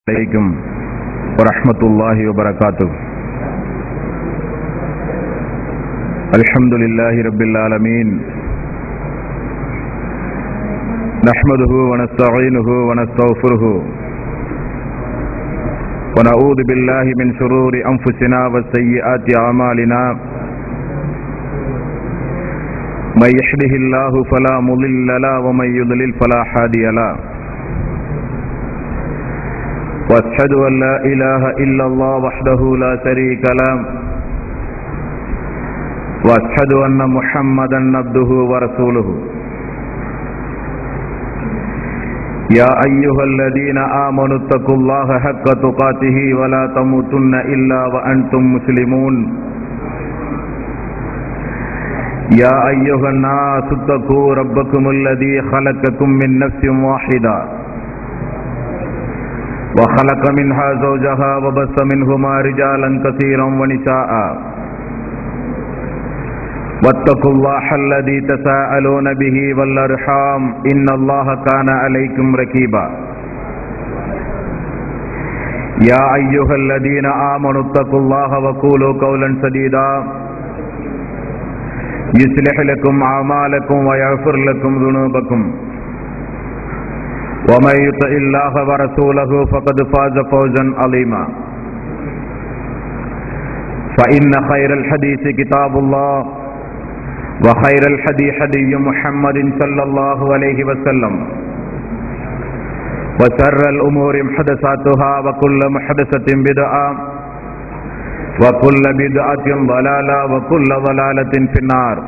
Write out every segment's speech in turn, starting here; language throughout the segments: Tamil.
عليكم ورحمة الله وبركاته الحمد لله رب العالمين نحمده ونستعينه ونستغفره ونعوذ بالله من شرور أنفسنا وسيئات أعمالنا من يحده الله فلا مضل له ومن يضلل فلا هادي له واشهد ان لا اله الا الله وحده لا شريك له واشهد ان محمدا عبده ورسوله يا ايها الذين امنوا اتقوا الله حق تقاته ولا تموتن الا وانتم مسلمون يا ايها الناس اتقوا ربكم الذي خلقكم من نفس واحده وخلق منها زوجها وبث منهما رجالا كثيرا ونساء واتقوا الله الذي تساءلون به والارحام ان الله كان عليكم ركيبا يا ايها الذين امنوا اتقوا الله وقولوا قولا سديدا يصلح لكم اعمالكم ويغفر لكم ذنوبكم ومن يطع الله ورسوله فقد فاز فوزا عظيما فإن خير الحديث كتاب الله وخير الحدي حدي محمد صلى الله عليه وسلم وشر الأمور محدثاتها وكل محدثة بدعة وكل بدعة ضلالة وكل ضلالة في النار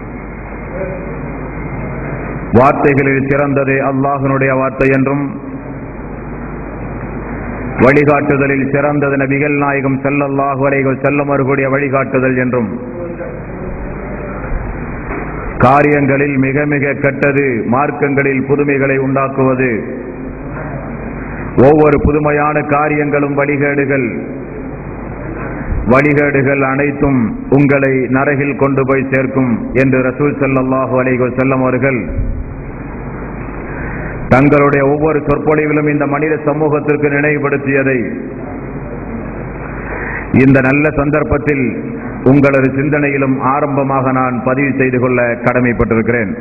வார்த்தைகளில் சிறந்தது அல்லாஹனுடைய வார்த்தை என்றும் வழிகாட்டுதலில் சிறந்தது நபிகள் நாயகம் செல்லல்லாஹு அலைகள் செல்லமர்களுடைய வழிகாட்டுதல் என்றும் காரியங்களில் மிக மிக கெட்டது மார்க்கங்களில் புதுமைகளை உண்டாக்குவது ஒவ்வொரு புதுமையான காரியங்களும் வழிகேடுகள் வழிகேடுகள் அனைத்தும் உங்களை நரகில் கொண்டு போய் சேர்க்கும் என்று ரசூல் செல்லல்லாஹு அலைகள் செல்லம் அவர்கள் தங்களுடைய ஒவ்வொரு சொற்பொழிவிலும் இந்த மனித சமூகத்திற்கு நினைவுபடுத்தியதை இந்த நல்ல சந்தர்ப்பத்தில் உங்களது சிந்தனையிலும் ஆரம்பமாக நான் பதிவு செய்து கொள்ள கடமைப்பட்டிருக்கிறேன்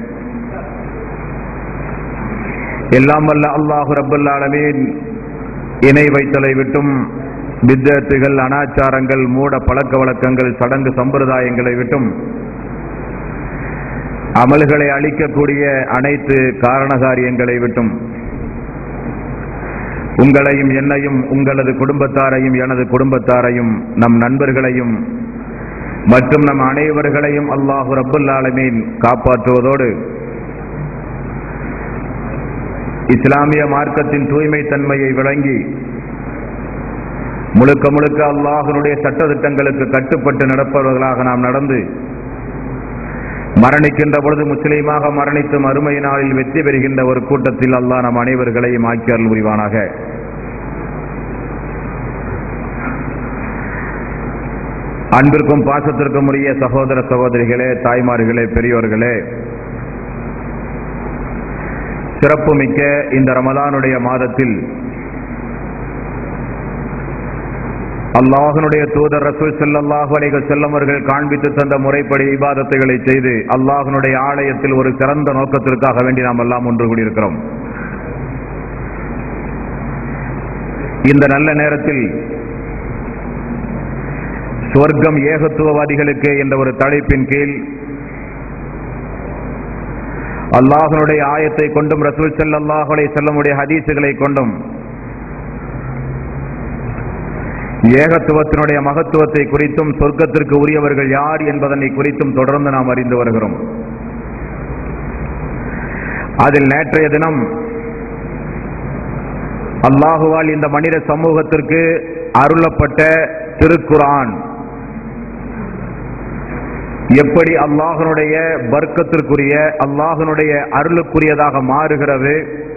எல்லாம் வல்ல அல்லாஹு ரபுல்லாலமீன் இணை வைத்தலை விட்டும் வித்தத்துகள் அனாச்சாரங்கள் மூட பழக்க வழக்கங்கள் சடங்கு சம்பிரதாயங்களை விட்டும் அமல்களை அளிக்கக்கூடிய அனைத்து காரணகாரியங்களை விட்டும் உங்களையும் என்னையும் உங்களது குடும்பத்தாரையும் எனது குடும்பத்தாரையும் நம் நண்பர்களையும் மற்றும் நம் அனைவர்களையும் அல்லாஹு ரபுல்லாலமீன் காப்பாற்றுவதோடு இஸ்லாமிய மார்க்கத்தின் தூய்மை தன்மையை விளங்கி முழுக்க முழுக்க அல்லாஹனுடைய சட்டத்திட்டங்களுக்கு கட்டுப்பட்டு நடப்பவர்களாக நாம் நடந்து மரணிக்கின்ற பொழுது முஸ்லீமாக மரணித்து மறுமை நாளில் வெற்றி பெறுகின்ற ஒரு கூட்டத்தில் அல்லாஹ் நம் அனைவர்களையும் ஆக்கியர்கள் புரிவானாக அன்பிற்கும் பாசத்திற்கும் உரிய சகோதர சகோதரிகளே தாய்மார்களே பெரியோர்களே சிறப்புமிக்க இந்த ரமதானுடைய மாதத்தில் அல்லாஹனுடைய தூதர் ரசூல் செல்லல்லாஹு அலைகள் செல்லவர்கள் காண்பித்து தந்த முறைப்படி இபாதத்துகளை செய்து அல்லாஹனுடைய ஆலயத்தில் ஒரு சிறந்த நோக்கத்திற்காக வேண்டி நாம் எல்லாம் ஒன்று கூடியிருக்கிறோம் இந்த நல்ல நேரத்தில் சொர்க்கம் ஏகத்துவவாதிகளுக்கு என்ற ஒரு தலைப்பின் கீழ் அல்லாஹனுடைய ஆயத்தை கொண்டும் ரசூல் செல்லல்லாஹுலை செல்லமுடைய ஹதீசுகளை கொண்டும் ஏகத்துவத்தினுடைய மகத்துவத்தை குறித்தும் சொர்க்கத்திற்கு உரியவர்கள் யார் என்பதனை குறித்தும் தொடர்ந்து நாம் அறிந்து வருகிறோம் அதில் நேற்றைய தினம் அல்லாஹுவால் இந்த மனித சமூகத்திற்கு அருளப்பட்ட திருக்குரான் எப்படி அல்லாஹனுடைய வர்க்கத்திற்குரிய அல்லாஹனுடைய அருளுக்குரியதாக மாறுகிறது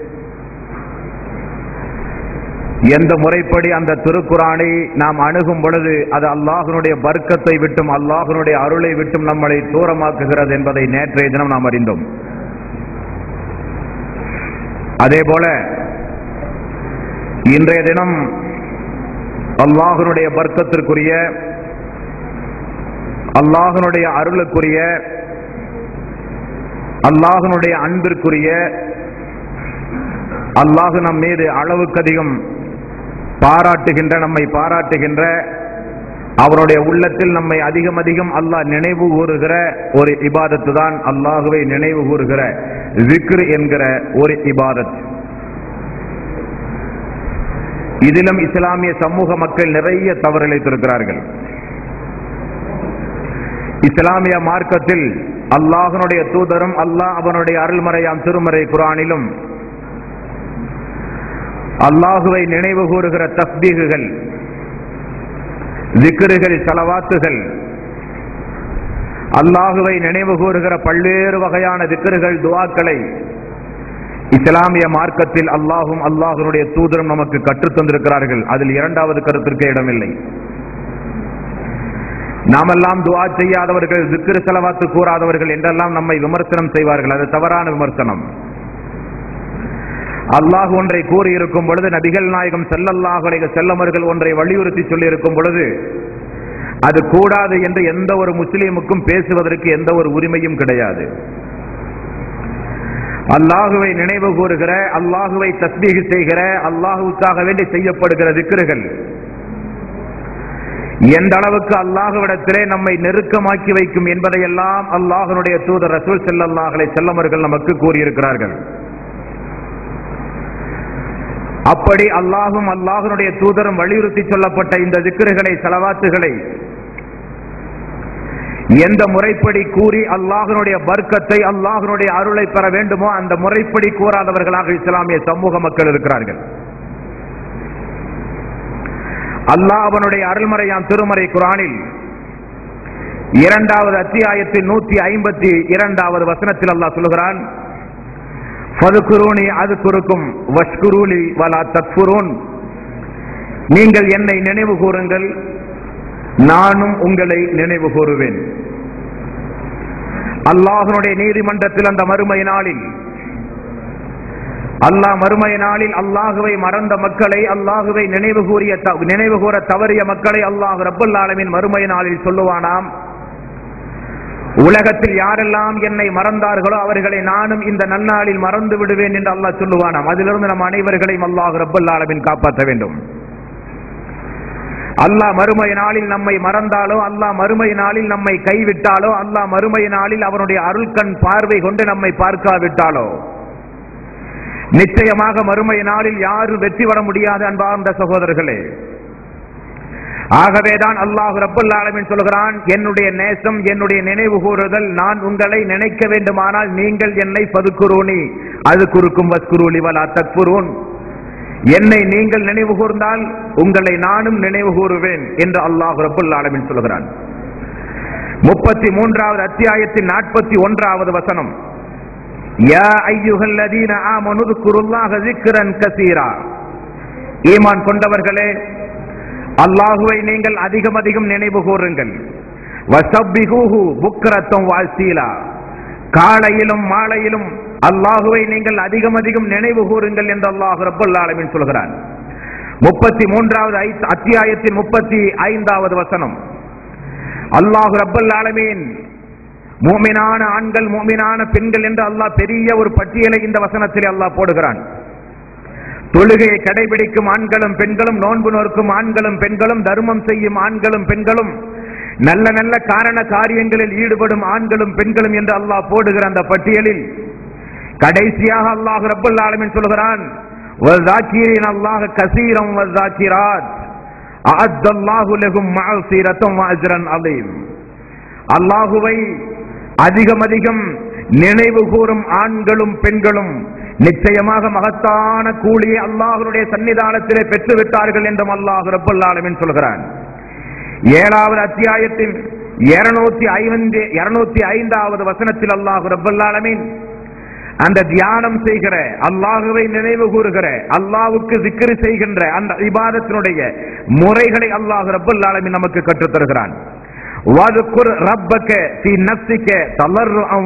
எந்த முறைப்படி அந்த திருக்குறானை நாம் அணுகும் பொழுது அது அல்லாஹனுடைய வர்க்கத்தை விட்டும் அல்லாஹனுடைய அருளை விட்டும் நம்மளை தூரமாக்குகிறது என்பதை நேற்றைய தினம் நாம் அறிந்தோம் அதே போல இன்றைய தினம் அல்லாஹனுடைய பர்க்கத்திற்குரிய அல்லாஹனுடைய அருளுக்குரிய அல்லாஹனுடைய அன்பிற்குரிய அல்லாஹு நம் மீது அளவுக்கு அதிகம் பாராட்டுகின்ற நம்மை பாராட்டுகின்ற அவருடைய உள்ளத்தில் நம்மை அதிகம் அதிகம் அல்லாஹ் நினைவு கூறுகிற ஒரு இபாதத்து தான் அல்லாஹுவை நினைவு கூறுகிற விக்ரு என்கிற ஒரு இபாதத் இதிலும் இஸ்லாமிய சமூக மக்கள் நிறைய தவறிழைத்திருக்கிறார்கள் இஸ்லாமிய மார்க்கத்தில் அல்லாஹனுடைய தூதரும் அல்லாஹ் அவனுடைய அருள்மறையாம் திருமறை குரானிலும் அல்லாஹுவை நினைவு கூறுகிற தஸ்பீகுகள் திக்ருகள் சலவாத்துகள் அல்லாஹுவை நினைவு கூறுகிற பல்வேறு வகையான திக்ருகள் துவாக்களை இஸ்லாமிய மார்க்கத்தில் அல்லாஹும் அல்லாஹனுடைய தூதரும் நமக்கு கற்றுத் தந்திருக்கிறார்கள் அதில் இரண்டாவது கருத்திற்கு இடமில்லை நாமெல்லாம் துவா செய்யாதவர்கள் திக்ரு செலவாத்து கூறாதவர்கள் என்றெல்லாம் நம்மை விமர்சனம் செய்வார்கள் அது தவறான விமர்சனம் அல்லாஹ் ஒன்றை கூறியிருக்கும் பொழுது நபிகள் நாயகம் செல்லல்லாஹுடைய செல்லமர்கள் ஒன்றை வலியுறுத்தி சொல்லியிருக்கும் பொழுது அது கூடாது என்று எந்த ஒரு முஸ்லீமுக்கும் பேசுவதற்கு எந்த ஒரு உரிமையும் கிடையாது அல்லாஹுவை நினைவு கூறுகிற அல்லாஹுவை தஸ்மீக செய்கிற அல்லாஹுக்காக வேண்டி செய்யப்படுகிற திக்ருகள் எந்த அளவுக்கு அல்லாஹுவிடத்திலே நம்மை நெருக்கமாக்கி வைக்கும் என்பதையெல்லாம் அல்லாஹனுடைய தூதர் ரசூல் செல்லல்லாஹலை செல்லமர்கள் நமக்கு கூறியிருக்கிறார்கள் அப்படி அல்லாஹும் அல்லாஹனுடைய தூதரும் வலியுறுத்தி சொல்லப்பட்ட இந்த திக்ருகளை செலவாத்துகளை எந்த முறைப்படி கூறி அல்லாஹனுடைய வர்க்கத்தை அல்லாஹனுடைய அருளை பெற வேண்டுமோ அந்த முறைப்படி கூறாதவர்களாக இஸ்லாமிய சமூக மக்கள் இருக்கிறார்கள் அல்லாஹ் அவனுடைய அருள்மறையாம் திருமறை குரானில் இரண்டாவது அத்தியாயத்தில் நூத்தி ஐம்பத்தி இரண்டாவது வசனத்தில் அல்லாஹ் சொல்லுகிறான் ஃபதுகுரூனி அது குறுக்கும் வஷ்குரூலி வலா தக்ஃபுரூன் நீங்கள் என்னை நினைவு கூறுங்கள் நானும் உங்களை நினைவு கூறுவேன் அல்லாஹனுடைய நீதிமன்றத்தில் அந்த மறுமை நாளில் அல்லாஹ் மறுமை நாளில் அல்லாஹுவை மறந்த மக்களை அல்லாஹுவை நினைவு கூறிய நினைவு கூற தவறிய மக்களை அல்லாஹ் ரப்பல் ஆலமின் மறுமை நாளில் சொல்லுவானாம் உலகத்தில் யாரெல்லாம் என்னை மறந்தார்களோ அவர்களை நானும் இந்த நன்னாளில் மறந்து விடுவேன் என்று அல்லாஹ் சொல்லுவானாம் அதிலிருந்து நம் அனைவர்களையும் அல்லாஹ் ரப்பல் ஆலமின் காப்பாற்ற வேண்டும் அல்லாஹ் மறுமை நாளில் நம்மை மறந்தாலோ அல்லாஹ் மறுமை நாளில் நம்மை கைவிட்டாலோ அல்லாஹ் மறுமை நாளில் அவனுடைய அருள்கண் பார்வை கொண்டு நம்மை பார்க்காவிட்டாலோ நிச்சயமாக மறுமை நாளில் யாரும் வெற்றி பெற முடியாது அன்பார்ந்த சகோதரர்களே ஆகவேதான் அல்லாஹ் ரப்பல் ஆலமின் சொல்கிறான் என்னுடைய நேசம் என்னுடைய நினைவு கூறுதல் நான் உங்களை நினைக்க வேண்டுமானால் நீங்கள் என்னை பதுக்குரோனி அது குறுக்கும் வஸ்குருலி வலா தக்புரூன் என்னை நீங்கள் நினைவு கூர்ந்தால் உங்களை நானும் நினைவு கூறுவேன் என்று அல்லாஹ் ரபுல் ஆலமின் சொல்கிறான் முப்பத்தி மூன்றாவது அத்தியாயத்தின் நாற்பத்தி ஒன்றாவது வசனம் யா ஐயுகல்லதீன ஆமனு குருல்லாஹ திக்ரன் கசீரா ஈமான் கொண்டவர்களே அல்லாஹுவை நீங்கள் அதிகம் அதிகம் நினைவு கூறுங்கள் வசப்பிகூஹு புக்ரத்தம் வாசீலா காலையிலும் மாலையிலும் அல்லாஹுவை நீங்கள் அதிகம் அதிகம் நினைவு கூறுங்கள் என்று அல்லாஹு ரப்பல் ஆலமின் சொல்கிறான் முப்பத்தி மூன்றாவது அத்தியாயத்தின் முப்பத்தி ஐந்தாவது வசனம் அல்லாஹு ரப்பல் ஆலமீன் மூமினான ஆண்கள் மூமினான பெண்கள் என்று அல்லாஹ் பெரிய ஒரு பட்டியலை இந்த வசனத்தில் அல்லாஹ் போடுகிறான் தொழுகையை கடைபிடிக்கும் ஆண்களும் பெண்களும் நோன்பு நோக்கும் ஆண்களும் பெண்களும் தர்மம் செய்யும் ஆண்களும் பெண்களும் நல்ல நல்ல காரண காரியங்களில் ஈடுபடும் ஆண்களும் பெண்களும் என்று அல்லாஹ் போடுகிற அந்த பட்டியலில் கடைசியாக அல்லாஹ் ரப்பல் ஆலமின் சொல்கிறான் வஸாக்கிரீன் அல்லாஹ் கஸீரம் வஸாக்கிராத் அஅத்தல்லாஹு லஹும் மஅஸிரத்தம் வஅஜ்ரன் அலீம் அல்லாஹுவை அதிகம் அதிகம் நினைவு கூறும் ஆண்களும் பெண்களும் நிச்சயமாக மகத்தான கூலியை அல்லாஹனுடைய சன்னிதானத்திலே பெற்று விட்டார்கள் என்றும் அல்லாஹ் ரப்பல் ஆலமின் சொல்கிறான் ஏழாவது அத்தியாயத்தின் இருநூத்தி ஐந்து இருநூத்தி ஐந்தாவது வசனத்தில் அல்லாஹ் ரப்பல் ஆலமீன் அந்த தியானம் செய்கிற அல்லாஹுவை நினைவு கூறுகிற அல்லாஹ்வுக்கு திக்ரு செய்கின்ற அந்த இபாதத்தினுடைய முறைகளை அல்லாஹ் ரப்பல் ஆலமீன் நமக்கு கற்றுத் தருகிறான் வதுக்குர் ரப்பக ஃபீ நஃப்ஸிக தலர்ருஅன்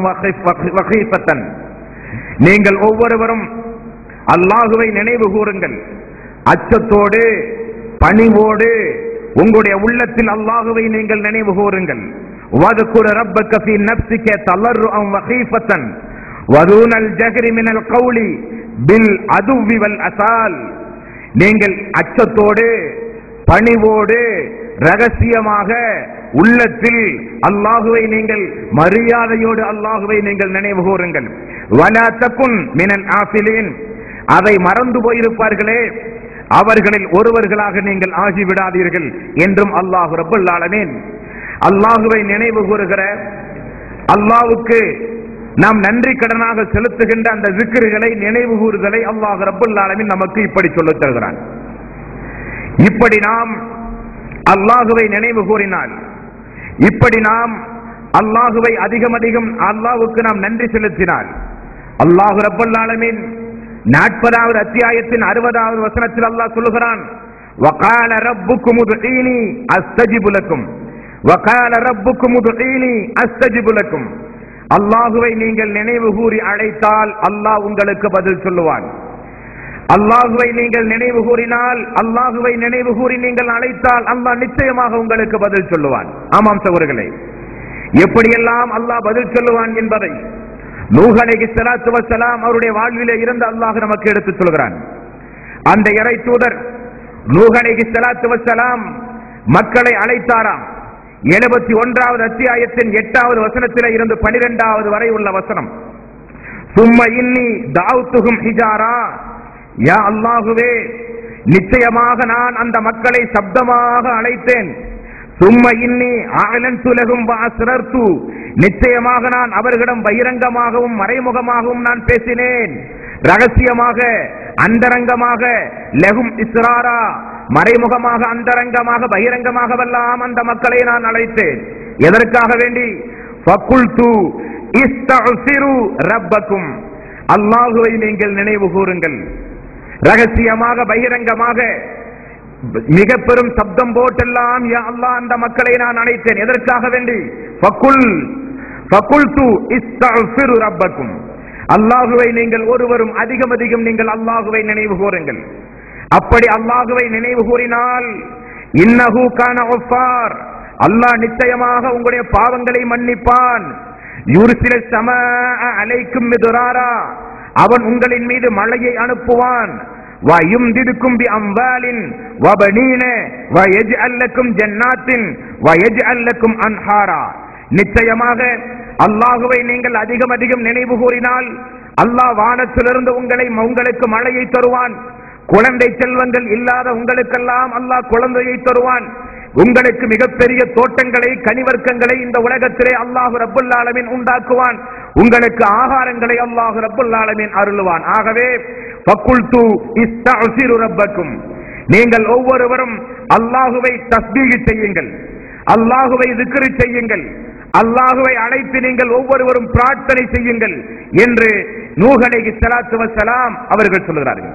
வகீஃபத்தன் நீங்கள் ஒவ்வொருவரும் அல்லாஹுவை நினைவு கூறுங்கள் அச்சத்தோடு பணிவோடு உங்களுடைய உள்ளத்தில் அல்லாஹுவை நீங்கள் நினைவு கூறுங்கள் வதுகுர ரப்பக ஃபீ நஃப்ஸிக தலர்ருஅன் வகீஃபத்தன் வதூனல் ஜஹரி மினல் கௌலி பில் அதுவி வல் அசால் நீங்கள் அச்சத்தோடு பணிவோடு ரகசியமாக உள்ளத்தில் அல்லாஹுவை நீங்கள் மரியாதையோடு அல்லாஹுவை நீங்கள் நினைவு கூறுங்கள் வலா தகுன் மினல் ஆஃபிலின் அதை மறந்து போயிருப்பார்களே அவர்களில் ஒருவர்களாக நீங்கள் ஆகிவிடாதீர்கள் என்றும் அல்லாஹ் ரப்பல் ஆலமீன் அல்லாஹுவை நினைவு கூறுகிற அல்லாஹ்வுக்கு நாம் நன்றி கடனாக செலுத்துகின்ற அந்த விக்கிர்களை நினைவு கூறுதலை அல்லாஹ் ரப்பல் ஆலமீன் நமக்கு இப்படி சொல்லித் தருகிறான் இப்படி நாம் அல்லாஹுவை நினைவு கூறினால் இப்படி நாம் அல்லாஹுவை அதிகம் அதிகம் அல்லாஹ்வுக்கு நாம் நன்றி செலுத்தினால் அல்லாஹு ரப்பல் ஆலமீன் நாற்பதாவது அத்தியாயத்தின் அறுபதாவது வசனத்தில் அல்லாஹ் சொல்லுகிறான் وقال ربكم ادعيني استجب لكم وقال ربكم ادعيني استجب لكم அல்லாஹுவை நீங்கள் நினைவு கூறி அழைத்தால் அல்லாஹ் உங்களுக்கு பதில் சொல்லுவான் அல்லாஹுவை நீங்கள் நினைவு கூறினால் அல்லாஹுவை நினைவு கூறி நீங்கள் அழைத்தால் அல்லாஹ் நிச்சயமாக உங்களுக்கு பதில் சொல்லுவான் ஆமாம் சகோதரர்களே எப்படியெல்லாம் அல்லாஹ் பதில் சொல்லுவான் என்பதை நூஹ் அலைஹி ஸலாத்து வஸலாம் அவருடைய வாழ்விலே இருந்து அல்லாஹ் நமக்கு எடுத்துச் சொல்கிறான் அந்த இறை தூதர் நூஹ் அலைஹி ஸலாத்து வஸலாம் மக்களை அழைத்தாராம் எழுபத்தி ஒன்றாவது அத்தியாயத்தின் எட்டாவது வசனத்திலே இருந்து பனிரெண்டாவது வரை உள்ள வசனம் சும்ம இன்னி தாவுத்துகும் ஹிஜாரா யா அல்லாஹுவே நிச்சயமாக நான் அந்த மக்களை சப்தமாக அழைத்தேன் சும்ம இன்னி ஆலன் துலகும் வாசிரர்த்து நிச்சயமாக நான் அவர்களிடம் பகிரங்கமாகவும் மறைமுகமாகவும் நான் பேசினேன் ரகசியமாக அந்தரங்கமாக லெகும் இஸ்ராரா மறைமுகமாக அந்தரங்கமாக பகிரங்கமாகவெல்லாம் அந்த மக்களை நான் அழைத்தேன் எதற்காக வேண்டி ஃபகுல்து இஸ்தஃபிரு ரப்பக்கும் அல்லாஹுவை நீங்கள் நினைவு கூறுங்கள் ரகசியமாக பகிரங்கமாக மிக பெரும் சப்தம் போட்டெல்லாம் யா அல்லாஹ் அந்த மக்களை நான் அழைத்தேன் எதற்காக வேண்டி ஃபகுல் ஃபகுல்து இஸ்தஃபிரு ரப்பக்கும் அல்லாஹுவை நீங்கள் ஒருவரும் அதிகம் அதிகம் நீங்கள் அல்லாஹுவை நினைவு கூறுங்கள் அப்படி அல்லாஹுவை நினைவு கூறினால் இன்னஹு கான ஒஃபார் அல்லாஹ் நிச்சயமாக உங்களுடைய பாவங்களை மன்னிப்பான் யூர்சில சம அலைக்கும் மிதுராரா அவன் உங்களின் மீது மழையை அனுப்புவான் வயும்திதுக்கும் பி அம்வாலின் வபனீன வயஜ்அல் லக்கும் ஜன்னாத்தின் வயஜ்அல் லக்கும் அன்ஹாரா நிச்சயமாக அல்லாஹுவை நீங்கள் அதிகம் அதிகம் நினைவு கூறினால் அல்லாஹ் வானத்திலிருந்து உங்களை உங்களுக்கு மழையை தருவான் குழந்தை செல்வங்கள் இல்லாத உங்களுக்கெல்லாம் அல்லாஹ் குழந்தையை தருவான் உங்களுக்கு மிகப்பெரிய தோட்டங்களை கனிவர்க்கங்களை இந்த உலகத்திலே அல்லாஹு ரப்புல் ஆலமீன் உண்டாக்குவான் உங்களுக்கு ஆகாரங்களை அல்லாஹு ரப்புல் ஆலமீன் அருளுவான் ஆகவே ஃபக்குல்து இஸ்தஃபிரு ரப்பக்கும் நீங்கள் ஒவ்வொருவரும் அல்லாஹுவை தஸ்பீஹ் செய்யுங்கள் அல்லாஹுவை திக்ரு செய்யுங்கள் அல்லாஹுவை அழைத்து நீங்கள் ஒவ்வொருவரும் பிரார்த்தனை செய்யுங்கள் என்று நூகலைக்கு சலாத்து வசலாம் அவர்கள் சொல்கிறார்கள்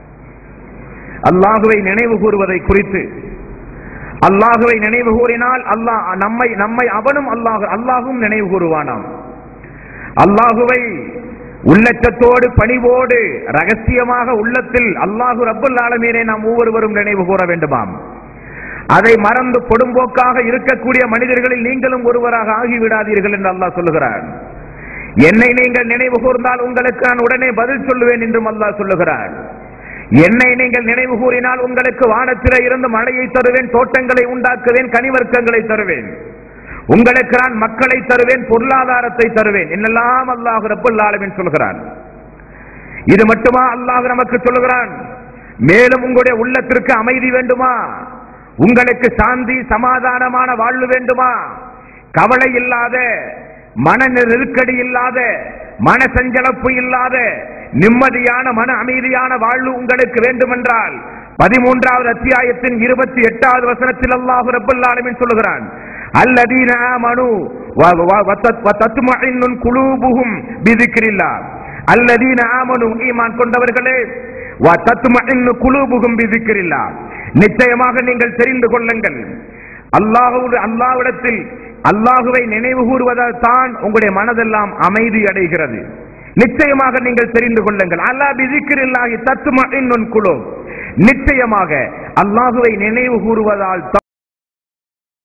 அல்லாஹுவை நினைவு கூறுவதை குறித்து அல்லாஹுவை நினைவு கூறினால் அல்லாஹ் நம்மை நம்மை அவனும் அல்லாஹ் அல்லாஹும் நினைவு கூறுவானாம் அல்லாஹுவை உள்ளச்சத்தோடு பணிவோடு ரகசியமாக உள்ளத்தில் அல்லாஹு ரப்புல் ஆலமீனை நாம் ஒவ்வொருவரும் நினைவு கூற வேண்டுமாம் அதை மறந்து கொடும்போக்காக இருக்கக்கூடிய மனிதர்களில் நீங்களும் ஒருவராக ஆகிவிடாதீர்கள் என்று அல்லாஹ் சொல்லுகிறார் என்னை நீங்கள் நினைவு கூர்ந்தால் உங்களுக்கு நான் உடனே பதில் சொல்லுவேன் என்றும் அல்லாஹ் சொல்லுகிறார் என்னை நீங்கள் நினைவு கூறினால் உங்களுக்கு வானத்திலே இருந்து மழையை தருவேன் தோட்டங்களை உண்டாக்குவேன் கனிவர்க்கங்களை தருவேன் உங்களுக்கு நான் மக்களை தருவேன் பொருளாதாரத்தை தருவேன் என்னெல்லாம் அல்லாஹ் ரப்புல் ஆலமீன் சொல்கிறான் இது மட்டுமா அல்லாஹ் நமக்கு சொல்லுகிறான் மேலும் உங்களுடைய உள்ளத்திற்கு அமைதி வேண்டுமா உங்களுக்கு சாந்தி சமாதானமான வாழ்வு வேண்டுமா கவலை இல்லாத மன நெருக்கடி இல்லாத மன சஞ்சலப்பு இல்லாத நிம்மதியான மன அமைதியான வாழ்வு உங்களுக்கு வேண்டுமென்றால் பதிமூன்றாவது அத்தியாயத்தின் இருபத்தி எட்டாவது வசனத்தில் அல்லாஹு ரப்பல் ஆலமீன் சொல்லுகிறான் அல்லதீன ஆமனு வத்தத்மஇன்னுன் குலூபுஹும் பிதிக்ரில்லாஹ் அல்லதீன ஆமனு ஈமான் கொண்டவர்களே வத்தத்மஇன்னு குலூபுஹும் பிதிக்ரில்லாஹ் நிச்சயமாக நீங்கள் தெரிந்து கொள்ளுங்கள் அல்லாஹுடைய அல்லாஹ்விடத்தில் அல்லாஹுவை நினைவு கூறுவதால் தான் உங்களுடைய மனதெல்லாம் அமைதி அடைகிறது நிச்சயமாக நீங்கள் தெரிந்து கொள்ளுங்கள் அல்லா பிதிக்கிரில்லாஹி தத்துமா இன்னும் குழு நிச்சயமாக அல்லாஹுவை நினைவு கூறுவதால்